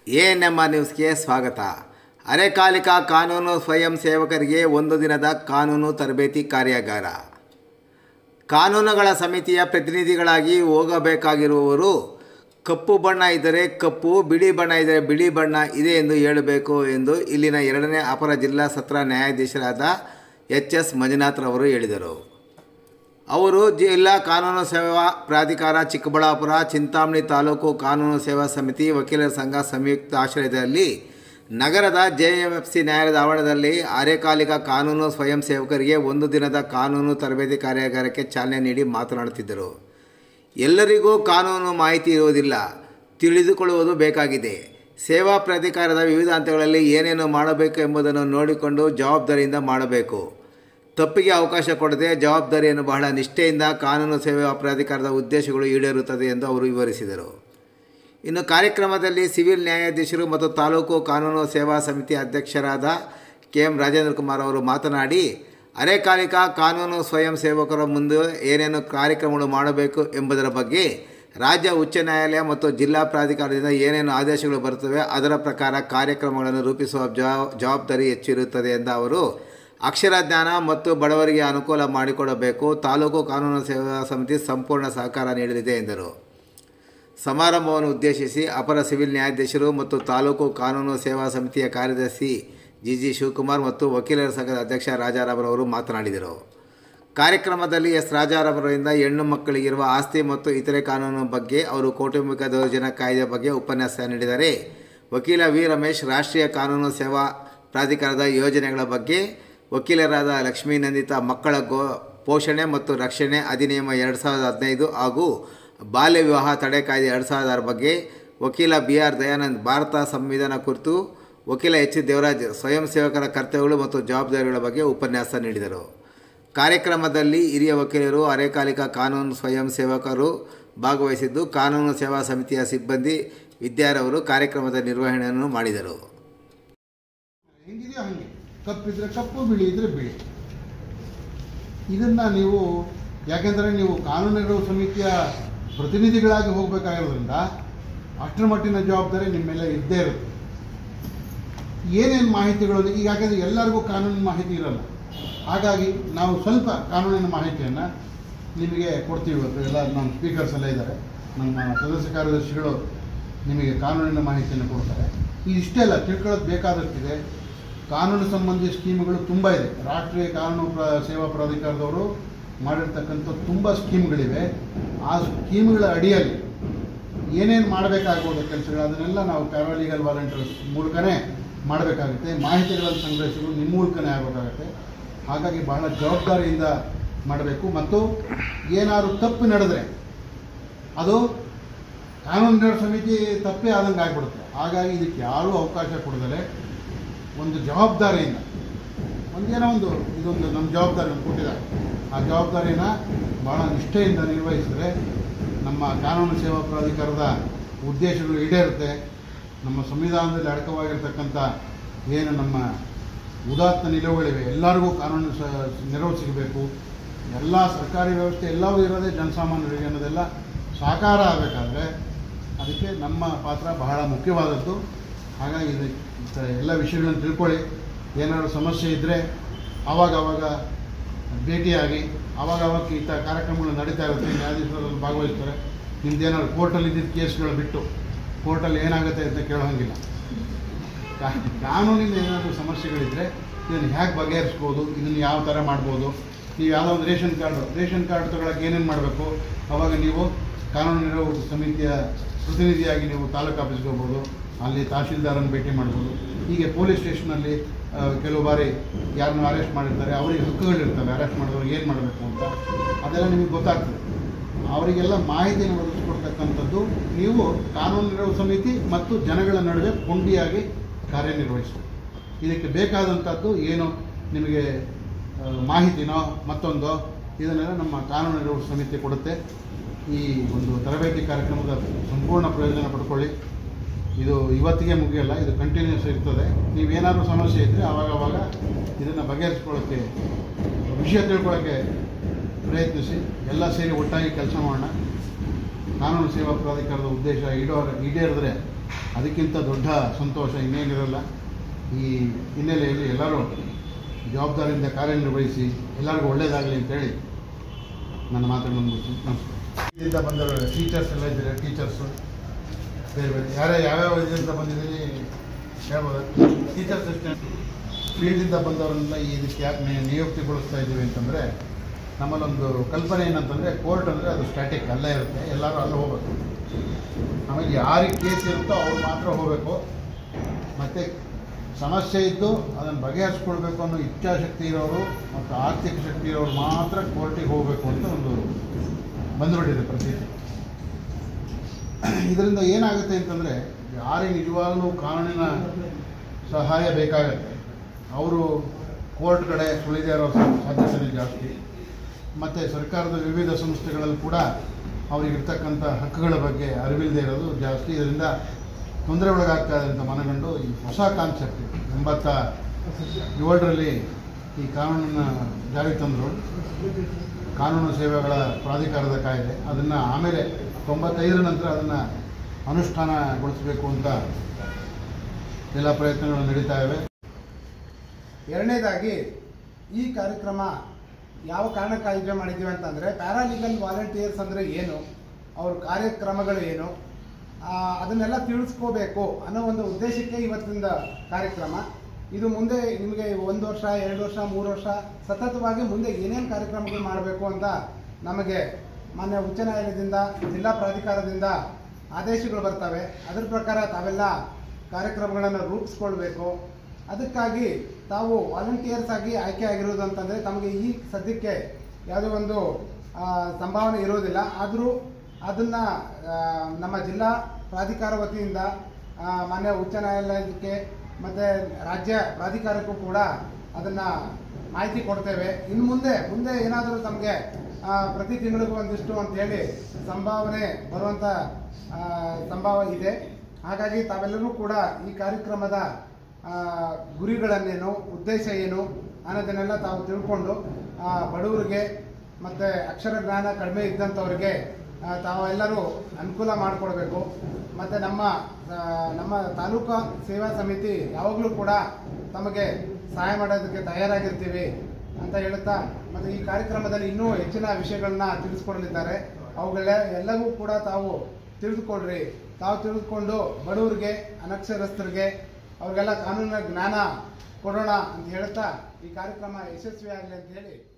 A N M R ನ್ಯೂಸ್ಗೆ ಸ್ವಾಗತ ಅರೆಕಾಲಿಕ ಕಾನೂನು ಸ್ವಯಂ ಸೇವಕರಿಗೆ ಒಂದು ದಿನದ ಕಾನೂನು ತರಬೇತಿ ಕಾರ್ಯಾಗಾರ ಕಾನೂನುಗಳ ಸಮಿತಿಯ ಪ್ರತಿನಿಧಿಗಳಾಗಿ ಹೋಗಬೇಕಾಗಿರುವವರು ಕಪ್ಪು ಬಣ್ಣ ಇದ್ದರೆ ಕಪ್ಪು ಬಿಳಿ ಬಣ್ಣ ಇದ್ದರೆ ಬಿಳಿ ಬಣ್ಣ ಇದೆ ಎಂದು ಹೇಳಬೇಕು ಎಂದು ಇಲ್ಲಿನ ಎರಡನೇ ಅಪರ ಜಿಲ್ಲಾ ಸತ್ರ ನ್ಯಾಯಾಧೀಶರಾದ ಎಚ್ ಎಸ್ ಮಂಜುನಾಥ್ರವರು ಹೇಳಿದರು ಅವರು ಜಿಲ್ಲಾ ಕಾನೂನು ಸೇವಾ ಪ್ರಾಧಿಕಾರ ಚಿಕ್ಕಬಳ್ಳಾಪುರ ಚಿಂತಾಮಣಿ ತಾಲೂಕು ಕಾನೂನು ಸೇವಾ ಸಮಿತಿ ವಕೀಲರ ಸಂಘ ಸಂಯುಕ್ತ ಆಶ್ರಯದಲ್ಲಿ ನಗರದ ಜೆಎಂಎಫ್ಸಿ ನ್ಯಾಯಾಲಯದ ಆವರಣದಲ್ಲಿ ಅರೆಕಾಲಿಕ ಕಾನೂನು ಸ್ವಯಂ ಸೇವಕರಿಗೆ ಒಂದು ದಿನದ ಕಾನೂನು ತರಬೇತಿ ಕಾರ್ಯಾಗಾರಕ್ಕೆ ಚಾಲನೆ ನೀಡಿ ಮಾತನಾಡುತ್ತಿದ್ದರು ಎಲ್ಲರಿಗೂ ಕಾನೂನು ಮಾಹಿತಿ ಇರುವುದಿಲ್ಲ ತಿಳಿದುಕೊಳ್ಳುವುದು ಬೇಕಾಗಿದೆ ಸೇವಾ ಪ್ರಾಧಿಕಾರದ ವಿವಿಧ ಹಂತಗಳಲ್ಲಿ ಏನೇನು ಮಾಡಬೇಕು ಎಂಬುದನ್ನು ನೋಡಿಕೊಂಡು ಜವಾಬ್ದಾರಿಯಿಂದ ಮಾಡಬೇಕು ತಪ್ಪಿಗೆ ಅವಕಾಶ ಕೊಡದೆ ಜವಾಬ್ದಾರಿಯನ್ನು ಬಹಳ ನಿಷ್ಠೆಯಿಂದ ಕಾನೂನು ಸೇವಾ ಪ್ರಾಧಿಕಾರದ ಉದ್ದೇಶಗಳು ಈಡೇರುತ್ತದೆ ಎಂದು ಅವರು ವಿವರಿಸಿದರು ಇನ್ನು ಕಾರ್ಯಕ್ರಮದಲ್ಲಿ ಸಿವಿಲ್ ನ್ಯಾಯಾಧೀಶರು ಮತ್ತು ತಾಲೂಕು ಕಾನೂನು ಸೇವಾ ಸಮಿತಿ ಅಧ್ಯಕ್ಷರಾದ ಕೆ ಎಂ ರಾಜೇಂದ್ರ ಕುಮಾರ್ ಅವರು ಮಾತನಾಡಿ ಅರೆಕಾಲಿಕ ಕಾನೂನು ಸ್ವಯಂ ಸೇವಕರ ಮುಂದೆ ಏನೇನು ಕಾರ್ಯಕ್ರಮಗಳು ಮಾಡಬೇಕು ಎಂಬುದರ ಬಗ್ಗೆ ರಾಜ್ಯ ಉಚ್ಚ ನ್ಯಾಯಾಲಯ ಮತ್ತು ಜಿಲ್ಲಾ ಪ್ರಾಧಿಕಾರದಿಂದ ಏನೇನು ಆದೇಶಗಳು ಬರುತ್ತವೆ ಅದರ ಪ್ರಕಾರ ಕಾರ್ಯಕ್ರಮಗಳನ್ನು ರೂಪಿಸುವ ಜವಾ- ಜವಾಬ್ದಾರಿ ಹೆಚ್ಚಿರುತ್ತದೆ ಎಂದ ಅವರು ಅಕ್ಷರ ಜ್ಞಾನ ಮತ್ತು ಬಡವರಿಗೆ ಅನುಕೂಲ ಮಾಡಿಕೊಡಬೇಕು ತಾಲೂಕು ಕಾನೂನು ಸೇವಾ ಸಮಿತಿ ಸಂಪೂರ್ಣ ಸಹಕಾರ ನೀಡಲಿದೆ ಎಂದರು ಸಮಾರಂಭವನ್ನು ಉದ್ದೇಶಿಸಿ ಅಪರ ಸಿವಿಲ್ ನ್ಯಾಯಾಧೀಶರು ಮತ್ತು ತಾಲೂಕು ಕಾನೂನು ಸೇವಾ ಸಮಿತಿಯ ಕಾರ್ಯದರ್ಶಿ ಜಿ ಜಿ ಶಿವಕುಮಾರ್ ಮತ್ತು ವಕೀಲರ ಸಂಘದ ಅಧ್ಯಕ್ಷ ರಾಜಾರಾಮರವರು ಮಾತನಾಡಿದರು ಕಾರ್ಯಕ್ರಮದಲ್ಲಿ ಎಸ್ ರಾಜಾರಾಮರವರಿಂದ ಹೆಣ್ಣು ಮಕ್ಕಳಿಗಿರುವ ಆಸ್ತಿ ಮತ್ತು ಇತರೆ ಕಾನೂನು ಬಗ್ಗೆ ಅವರು ಕೌಟುಂಬಿಕ ದೌರ್ಜನ್ಯ ಕಾಯ್ದೆ ಬಗ್ಗೆ ಉಪನ್ಯಾಸ ನೀಡಿದರೆ ವಕೀಲ ವಿ ರಮೇಶ್ ರಾಷ್ಟ್ರೀಯ ಕಾನೂನು ಸೇವಾ ಪ್ರಾಧಿಕಾರದ ಯೋಜನೆಗಳ ಬಗ್ಗೆ ವಕೀಲರಾದ ಲಕ್ಷ್ಮೀನಂದಿತ ಮಕ್ಕಳ ಗೋ ಪೋಷಣೆ ಮತ್ತು ರಕ್ಷಣೆ ಅಧಿನಿಯಮ ಎರಡು ಸಾವಿರದ ಹದಿನೈದು ಹಾಗೂ ಬಾಲ್ಯ ವಿವಾಹ ತಡೆ ಕಾಯ್ದೆ ಎರಡು ಸಾವಿರದ ಆರು ಬಗ್ಗೆ ವಕೀಲ ಬಿ ಆರ್ ದಯಾನಂದ್ ಭಾರತ ಸಂವಿಧಾನ ಕುರಿತು ವಕೀಲ ಎಚ್ ದೇವರಾಜ್ ಸ್ವಯಂ ಸೇವಕರ ಕರ್ತವ್ಯಗಳು ಮತ್ತು ಜವಾಬ್ದಾರಿಗಳ ಬಗ್ಗೆ ಉಪನ್ಯಾಸ ನೀಡಿದರು ಕಾರ್ಯಕ್ರಮದಲ್ಲಿ ಹಿರಿಯ ವಕೀಲರು ಅರೆಕಾಲಿಕ ಕಾನೂನು ಸ್ವಯಂ ಸೇವಕರು ಭಾಗವಹಿಸಿದ್ದು ಕಾನೂನು ಸೇವಾ ಸಮಿತಿಯ ಸಿಬ್ಬಂದಿ ವಿದ್ಯಾರವರು ಕಾರ್ಯಕ್ರಮದ ನಿರ್ವಹಣೆಯನ್ನು ಮಾಡಿದರು ಹೆಂಗಿದೆಯೋ ಹಂಗೆ ಕಪ್ಪಿದ್ರೆ ಕಪ್ಪು ಬಿಳಿ ಇದ್ರೆ ಬಿಳಿ ಇದನ್ನ ನೀವು ಯಾಕೆಂದರೆ ನೀವು ಕಾನೂನು ಸಮಿತಿಯ ಪ್ರತಿನಿಧಿಗಳಾಗಿ ಹೋಗಬೇಕಾಗಿರೋದ್ರಿಂದ ಅಷ್ಟರ ಮಟ್ಟಿನ ಜವಾಬ್ದಾರಿ ನಿಮ್ಮ ಮೇಲೆ ಇದ್ದೇ ಇರುತ್ತೆ ಏನೇನು ಮಾಹಿತಿಗಳು ಈಗ ಯಾಕೆಂದರೆ ಎಲ್ಲರಿಗೂ ಕಾನೂನಿನ ಮಾಹಿತಿ ಇರಲ್ಲ ಹಾಗಾಗಿ ನಾವು ಸ್ವಲ್ಪ ಕಾನೂನಿನ ಮಾಹಿತಿಯನ್ನು ನಿಮಗೆ ಕೊಡ್ತೀವಿ ಇವತ್ತು ಎಲ್ಲ ನಮ್ಮ ಸ್ಪೀಕರ್ಸ್ ಎಲ್ಲ ಇದ್ದಾರೆ ನಮ್ಮ ಸದಸ್ಯ ಕಾರ್ಯದರ್ಶಿಗಳು ನಿಮಗೆ ಕಾನೂನಿನ ಮಾಹಿತಿಯನ್ನು ಕೊಡ್ತಾರೆ ಇದಿಷ್ಟೇ ಅಲ್ಲ ತಿಳ್ಕೊಳ್ಳೋದು ಬೇಕಾದಷ್ಟಿದೆ ಕಾನೂನು ಸಂಬಂಧಿ ಸ್ಕೀಮ್ಗಳು ತುಂಬ ಇದೆ ರಾಷ್ಟ್ರೀಯ ಕಾನೂನು ಪ್ರ ಸೇವಾ ಪ್ರಾಧಿಕಾರದವರು ಮಾಡಿರ್ತಕ್ಕಂಥ ತುಂಬ ಸ್ಕೀಮ್ಗಳಿವೆ ಆ ಸ್ಕೀಮ್ಗಳ ಅಡಿಯಲ್ಲಿ ಏನೇನು ಮಾಡಬೇಕಾಗ್ಬೋದು ಕೆಲಸಗಳು ಅದನ್ನೆಲ್ಲ ನಾವು ಪ್ಯಾರಾಲೀಗಲ್ ವಾಲಂಟಿಯರ್ಸ್ ಮೂಲಕನೇ ಮಾಡಬೇಕಾಗುತ್ತೆ ಮಾಹಿತಿಗಳನ್ನು ಸಂಗ್ರಹಿಸಲು ನಿಮ್ಮ ಮೂಲಕನೇ ಆಗಬೇಕಾಗುತ್ತೆ ಹಾಗಾಗಿ ಬಹಳ ಜವಾಬ್ದಾರಿಯಿಂದ ಮಾಡಬೇಕು ಮತ್ತು ಏನಾದರೂ ತಪ್ಪು ನಡೆದರೆ ಅದು ಕಾನೂನು ಸಮಿತಿ ತಪ್ಪೇ ಆದಂಗೆ ಆಗ್ಬಿಡುತ್ತೆ ಹಾಗಾಗಿ ಇದಕ್ಕೆ ಯಾರೂ ಅವಕಾಶ ಕೊಡದಲೆ ಒಂದು ಜವಾಬ್ದಾರಿಯಿಂದ ಒಂದೇನೋ ಒಂದು ಇದೊಂದು ನಮ್ಮ ಜವಾಬ್ದಾರಿ ನಮ್ಗೆ ಕೊಟ್ಟಿದ್ದಾರೆ ಆ ಜವಾಬ್ದಾರಿನ ಭಾಳ ನಿಷ್ಠೆಯಿಂದ ನಿರ್ವಹಿಸಿದ್ರೆ ನಮ್ಮ ಕಾನೂನು ಸೇವಾ ಪ್ರಾಧಿಕಾರದ ಉದ್ದೇಶಗಳು ಈಡೇರುತ್ತೆ ನಮ್ಮ ಸಂವಿಧಾನದಲ್ಲಿ ಅಡಕವಾಗಿರ್ತಕ್ಕಂಥ ಏನು ನಮ್ಮ ಉದಾತ್ತ ನಿಲುವುಗಳಿವೆ ಎಲ್ಲರಿಗೂ ಕಾನೂನು ಸ ನೆರವು ಸಿಗಬೇಕು ಎಲ್ಲ ಸರ್ಕಾರಿ ವ್ಯವಸ್ಥೆ ಎಲ್ಲವೂ ಇರೋದೇ ಜನಸಾಮಾನ್ಯರಿಗೆ ಅನ್ನೋದೆಲ್ಲ ಸಾಕಾರ ಆಗಬೇಕಾದ್ರೆ ಅದಕ್ಕೆ ನಮ್ಮ ಪಾತ್ರ ಬಹಳ ಮುಖ್ಯವಾದದ್ದು ಹಾಗಾಗಿ ಇದು ಇಂಥ ಎಲ್ಲ ವಿಷಯಗಳನ್ನು ತಿಳ್ಕೊಳ್ಳಿ ಏನಾದರೂ ಸಮಸ್ಯೆ ಇದ್ದರೆ ಆವಾಗ ಆವಾಗ ಭೇಟಿಯಾಗಿ ಆವಾಗ ಆವಾಗ ಇಂಥ ಕಾರ್ಯಕ್ರಮಗಳು ನಡೀತಾ ಇರುತ್ತೆ ನ್ಯಾಯಾಧೀಶರಲ್ಲಿ ಭಾಗವಹಿಸ್ತಾರೆ ನಿಮ್ದೇನಾದ್ರು ಕೋರ್ಟಲ್ಲಿ ಇದ್ದಿದ್ದ ಕೇಸ್ಗಳು ಬಿಟ್ಟು ಕೋರ್ಟಲ್ಲಿ ಏನಾಗುತ್ತೆ ಅಂತ ಕೇಳೋಂಗಿಲ್ಲ ಕಾ- ಕಾನೂನಿಂದ ಏನಾದರೂ ಸಮಸ್ಯೆಗಳಿದ್ದರೆ ಇದನ್ನು ಹೇಗೆ ಬಗೆಹರಿಸ್ಬೋದು ಇದನ್ನು ಯಾವ ಥರ ಮಾಡ್ಬೋದು ನೀವು ಯಾವುದೋ ಒಂದು ರೇಷನ್ ಕಾರ್ಡು ರೇಷನ್ ಕಾರ್ಡ್ ತೊಗೊಳಕ್ಕೆ ಏನೇನು ಮಾಡಬೇಕು ಅವಾಗ ನೀವು ಕಾನೂನು ನೆರವು ಸಮಿತಿಯ ಪ್ರತಿನಿಧಿಯಾಗಿ ನೀವು ತಾಲೂಕು ಆಫೀಸ್ಗೆ ಹೋಗ್ಬೋದು ಅಲ್ಲಿ ತಹಶೀಲ್ದಾರನ್ನು ಭೇಟಿ ಮಾಡ್ಬೋದು ಹೀಗೆ ಪೊಲೀಸ್ ಸ್ಟೇಷನಲ್ಲಿ ಆ, ಕೆಲವು ಬಾರಿ ಯಾರನ್ನು ಅರೆಸ್ಟ್ ಮಾಡಿರ್ತಾರೆ ಅವರಿಗೆ ಹಕ್ಕುಗಳಿರ್ತವೆ ಅರೆಸ್ಟ್ ಮಾಡಿದವ್ರಿಗೆ ಏನು ಮಾಡಬೇಕು ಅಂತ ಅದೆಲ್ಲ ನಿಮಗೆ ಗೊತ್ತಾಗ್ತದೆ ಅವರಿಗೆಲ್ಲ ಮಾಹಿತಿಯನ್ನು ಒದಗಿಸ್ಕೊಡ್ತಕ್ಕಂಥದ್ದು ನೀವು ಕಾನೂನು ನೆರವು ಸಮಿತಿ ಮತ್ತು ಜನಗಳ ನಡುವೆ ಕೊಂಡಿಯಾಗಿ ಕಾರ್ಯನಿರ್ವಹಿಸಬೇಕು ಇದಕ್ಕೆ ಬೇಕಾದಂಥದ್ದು ಏನು ನಿಮಗೆ ಆ, ಮಾಹಿತಿನೋ ಮತ್ತೊಂದೋ ಇದನ್ನೆಲ್ಲ ನಮ್ಮ ಕಾನೂನು ನೆರವು ಸಮಿತಿ ಕೊಡುತ್ತೆ ಈ ಒಂದು ತರಬೇತಿ ಕಾರ್ಯಕ್ರಮದ ಸಂಪೂರ್ಣ ಪ್ರಯೋಜನ ಪಡ್ಕೊಳ್ಳಿ ಇದು ಇವತ್ತಿಗೆ ಮುಗಿಯಲ್ಲ ಇದು ಕಂಟಿನ್ಯೂಸ್ ಇರ್ತದೆ ನೀವೇನಾದರೂ ಸಮಸ್ಯೆ ಇದ್ದರೆ ಆವಾಗ ಆವಾಗ ಇದನ್ನು ಬಗೆಹರಿಸ್ಕೊಳ್ಳೋಕ್ಕೆ ವಿಷಯ ತಿಳ್ಕೊಳ್ಳೋಕ್ಕೆ ಪ್ರಯತ್ನಿಸಿ ಎಲ್ಲ ಸೇರಿ ಒಟ್ಟಾಗಿ ಕೆಲಸ ಮಾಡೋಣ ಕಾನೂನು ಸೇವಾ ಪ್ರಾಧಿಕಾರದ ಉದ್ದೇಶ ಈಡೋ ಈಡೇರಿದ್ರೆ ಅದಕ್ಕಿಂತ ದೊಡ್ಡ ಸಂತೋಷ ಇನ್ನೇನಿರಲ್ಲ ಈ ಹಿನ್ನೆಲೆಯಲ್ಲಿ ಎಲ್ಲರೂ ಜವಾಬ್ದಾರಿಯಿಂದ ಕಾರ್ಯನಿರ್ವಹಿಸಿ ಎಲ್ಲರಿಗೂ ಒಳ್ಳೆಯದಾಗಲಿ ಅಂತೇಳಿ ನನ್ನ ಮಾತನ್ನು ಮುಗಿಸ್ತೀನಿ ನಮಸ್ಕಾರ ಇದರಿಂದ ಬಂದವರು ಟೀಚರ್ಸ್ ಎಲ್ಲ ಇದ್ದಾರೆ ಟೀಚರ್ಸು ಬೇರೆ ಬೇರೆ ಯಾರೇ ಯಾವ್ಯಾವ ಇದರಿಂದ ಬಂದಿದ್ದೀರಿ ಹೇಳ್ಬೋದು ಟೀಚರ್ಸ್ ಅಷ್ಟೇ ಫೀಲ್ಡಿಂದ ಬಂದವರನ್ನೆಲ್ಲ ಈ ಇದಕ್ಕೆ ಯಾಕೆ ನಿ- ನಿಯುಕ್ತಿಗೊಳಿಸ್ತಾ ಇದ್ದೀವಿ ಅಂತಂದರೆ ನಮ್ಮಲ್ಲೊಂದು ಕಲ್ಪನೆ ಏನಂತಂದರೆ ಕೋರ್ಟ್ ಅಂದರೆ ಅದು ಸ್ಟ್ಯಾಟಿಕ್ ಅಲ್ಲೇ ಇರುತ್ತೆ ಎಲ್ಲರೂ ಅಲ್ಲಿ ಹೋಗ್ಬೇಕು ಆಮೇಲೆ ಯಾರಿಗೆ ಕೇಸ್ ಇರುತ್ತೋ ಅವ್ರು ಮಾತ್ರ ಹೋಗಬೇಕು ಮತ್ತು ಸಮಸ್ಯೆ ಇದ್ದು ಅದನ್ನು ಬಗೆಹರಿಸ್ಕೊಳ್ಬೇಕು ಅನ್ನೋ ಇಚ್ಛಾಶಕ್ತಿ ಇರೋರು ಮತ್ತು ಆರ್ಥಿಕ ಶಕ್ತಿ ಇರೋರು ಮಾತ್ರ ಕೋರ್ಟಿಗೆ ಹೋಗಬೇಕು ಅಂತ ಒಂದು ಬಂದುಬಿಟ್ಟಿದೆ ಪ್ರತೀತಿ ಇದರಿಂದ ಏನಾಗುತ್ತೆ ಅಂತಂದರೆ ಯಾರಿಗೆ ನಿಜವಾಗಲೂ ಕಾನೂನಿನ ಸಹಾಯ ಬೇಕಾಗತ್ತೆ ಅವರು ಕೋರ್ಟ್ ಕಡೆ ಸುಳಿದೇ ಇರೋ ಸಾಧ್ಯತೆ ಜಾಸ್ತಿ ಮತ್ತು ಸರ್ಕಾರದ ವಿವಿಧ ಸಂಸ್ಥೆಗಳಲ್ಲಿ ಕೂಡ ಅವರಿಗಿರ್ತಕ್ಕಂಥ ಹಕ್ಕುಗಳ ಬಗ್ಗೆ ಅರಿವಿಲ್ಲದೆ ಇರೋದು ಜಾಸ್ತಿ ಇದರಿಂದ ತೊಂದರೆ ಒಳಗಾಗ್ತಾ ಇದೆ ಅಂತ ಮನಗಂಡು ಈ ಹೊಸ ಕಾನ್ಸೆಪ್ಟ್ ಎಂಬತ್ತ ಏಳರಲ್ಲಿ ಈ ಕಾನೂನನ್ನು ಜಾರಿಗೆ ತಂದರು ಕಾನೂನು ಸೇವೆಗಳ ಪ್ರಾಧಿಕಾರದ ಕಾಯ್ದೆ ಅದನ್ನು ಆಮೇಲೆ ತೊಂಬತ್ತೈದರ ನಂತರ ಅದನ್ನು ಅನುಷ್ಠಾನಗೊಳಿಸಬೇಕು ಅಂತ ಎಲ್ಲ ಪ್ರಯತ್ನಗಳು ನಡೀತಾ ಇವೆ ಎರಡನೇದಾಗಿ ಈ ಕಾರ್ಯಕ್ರಮ ಯಾವ ಕಾರಣಕ್ಕೆ ಆಯೋಜನೆ ಮಾಡಿದ್ದೀವಿ ಅಂತಂದರೆ ಪ್ಯಾರಾಲೀಗಲ್ ವಾಲಂಟಿಯರ್ಸ್ ಅಂದರೆ ಏನು ಅವ್ರ ಕಾರ್ಯಕ್ರಮಗಳು ಏನು ಆ, ಅದನ್ನೆಲ್ಲ ತಿಳಿಸ್ಕೋಬೇಕು ಅನ್ನೋ ಒಂದು ಉದ್ದೇಶಕ್ಕೆ ಇವತ್ತಿನ ಕಾರ್ಯಕ್ರಮ ಇದು ಮುಂದೆ ನಿಮಗೆ ಒಂದು ವರ್ಷ ಎರಡು ವರ್ಷ ಮೂರು ವರ್ಷ ಸತತವಾಗಿ ಮುಂದೆ ಏನೇನು ಕಾರ್ಯಕ್ರಮಗಳು ಮಾಡಬೇಕು ಅಂತ ನಮಗೆ ಮಾನ್ಯ ಉಚ್ಚ ನ್ಯಾಯಾಲಯದಿಂದ ಜಿಲ್ಲಾ ಪ್ರಾಧಿಕಾರದಿಂದ ಆದೇಶಗಳು ಬರ್ತವೆ ಅದರ ಪ್ರಕಾರ ತಾವೆಲ್ಲ ಕಾರ್ಯಕ್ರಮಗಳನ್ನು ರೂಪಿಸ್ಕೊಳ್ಬೇಕು ಅದಕ್ಕಾಗಿ ತಾವು ವಾಲಂಟಿಯರ್ಸ್ ಆಗಿ ಆಯ್ಕೆ ಆಗಿರೋದು ಅಂತಂದರೆ ತಮಗೆ ಈ ಸದ್ಯಕ್ಕೆ ಯಾವುದೇ ಒಂದು ಆ, ಸಂಭಾವನೆ ಇರೋದಿಲ್ಲ ಆದರೂ ಅದನ್ನು ನಮ್ಮ ಜಿಲ್ಲಾ ಪ್ರಾಧಿಕಾರ ವತಿಯಿಂದ ಆ, ಮಾನ್ಯ ಉಚ್ಚ ನ್ಯಾಯಾಲಯಕ್ಕೆ ಮತ್ತು ರಾಜ್ಯ ಪ್ರಾಧಿಕಾರಕ್ಕೂ ಕೂಡ ಅದನ್ನು ಮಾಹಿತಿ ಕೊಡ್ತೇವೆ ಇನ್ನು ಮುಂದೆ ಮುಂದೆ ಏನಾದರೂ ತಮಗೆ ಪ್ರತಿ ತಿಂಗಳಿಗೂ ಒಂದಿಷ್ಟು ಅಂತೇಳಿ ಸಂಭಾವನೆ ಬರುವಂಥ ಆ, ಸಂಭವ ಇದೆ ಹಾಗಾಗಿ ತಾವೆಲ್ಲರೂ ಕೂಡ ಈ ಕಾರ್ಯಕ್ರಮದ ಆ, ಗುರಿಗಳನ್ನೇನು ಉದ್ದೇಶ ಏನು ಅನ್ನೋದನ್ನೆಲ್ಲ ತಾವು ತಿಳ್ಕೊಂಡು ಆ, ಬಡವರಿಗೆ ಮತ್ತು ಅಕ್ಷರ ಜ್ಞಾನ ಕಡಿಮೆ ಇದ್ದಂಥವ್ರಿಗೆ ಆ, ತಾವೆಲ್ಲರೂ ಅನುಕೂಲ ಮಾಡಿಕೊಡ್ಬೇಕು ಮತ್ತು ನಮ್ಮ ಆ, ನಮ್ಮ ತಾಲೂಕಾ ಸೇವಾ ಸಮಿತಿ ಯಾವಾಗಲೂ ಕೂಡ ತಮಗೆ ಸಹಾಯ ಮಾಡೋದಕ್ಕೆ ತಯಾರಾಗಿರ್ತೀವಿ ಅಂತ ಹೇಳುತ್ತಾ ಮತ್ತು ಈ ಕಾರ್ಯಕ್ರಮದಲ್ಲಿ ಇನ್ನೂ ಹೆಚ್ಚಿನ ವಿಷಯಗಳನ್ನ ತಿಳಿಸ್ಕೊಡಲಿದ್ದಾರೆ ಅವುಗಳ ಎಲ್ಲವೂ ಕೂಡ ತಾವು ತಿಳಿದುಕೊಳ್ರಿ ತಾವು ತಿಳಿದುಕೊಂಡು ಬಡವರಿಗೆ ಅನಕ್ಷರಸ್ಥರಿಗೆ ಅವ್ರಿಗೆಲ್ಲ ಕಾನೂನಿನ ಜ್ಞಾನ ಕೊಡೋಣ ಅಂತ ಹೇಳ್ತಾ ಈ ಕಾರ್ಯಕ್ರಮ ಯಶಸ್ವಿ ಆಗಲಿ ಅಂತ ಹೇಳಿ